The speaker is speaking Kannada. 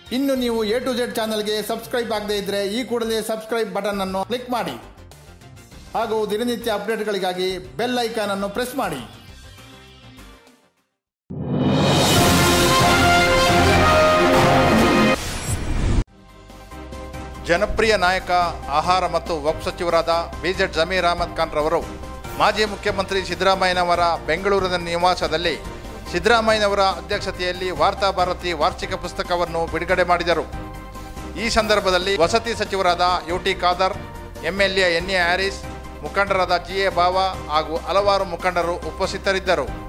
ಇನ್ನು ನೀವು ಎ ಟು ಜೆಡ್ ಚಾನಲ್ಗೆ ಸಬ್ಸ್ಕ್ರೈಬ್ ಆಗದೇ ಇದ್ದರೆ ಈ ಕೂಡಲೇ ಸಬ್ಸ್ಕ್ರೈಬ್ ಬಟನ್ ಅನ್ನು ಕ್ಲಿಕ್ ಮಾಡಿ ಹಾಗೂ ದಿನನಿತ್ಯ ಅಪ್ಡೇಟ್ಗಳಿಗಾಗಿ ಬೆಲ್ ಐಕಾನ್ ಅನ್ನು ಪ್ರೆಸ್ ಮಾಡಿ ಜನಪ್ರಿಯ ನಾಯಕ ಆಹಾರ ಮತ್ತು ವಕ್ಫ್ ಸಚಿವರಾದ ಬಿಜೆಡ್ ಜಮೀರ್ ಅಹಮದ್ ಖಾನ್ ರವರು ಮಾಜಿ ಮುಖ್ಯಮಂತ್ರಿ ಸಿದ್ದರಾಮಯ್ಯನವರ ಬೆಂಗಳೂರಿನ ನಿವಾಸದಲ್ಲಿ ಸಿದ್ದರಾಮಯ್ಯನವರ ಅಧ್ಯಕ್ಷತೆಯಲ್ಲಿ ವಾರ್ತಾ ಭಾರತಿ ವಾರ್ಷಿಕ ಪುಸ್ತಕವನ್ನು ಬಿಡುಗಡೆ ಮಾಡಿದರು ಈ ಸಂದರ್ಭದಲ್ಲಿ ವಸತಿ ಸಚಿವರಾದ U T Khader MLA N A Haris ಮುಖಂಡರಾದ ಜಿ ಎ ಬಾವ ಹಾಗೂ ಹಲವಾರು ಮುಖಂಡರು ಉಪಸ್ಥಿತರಿದ್ದರು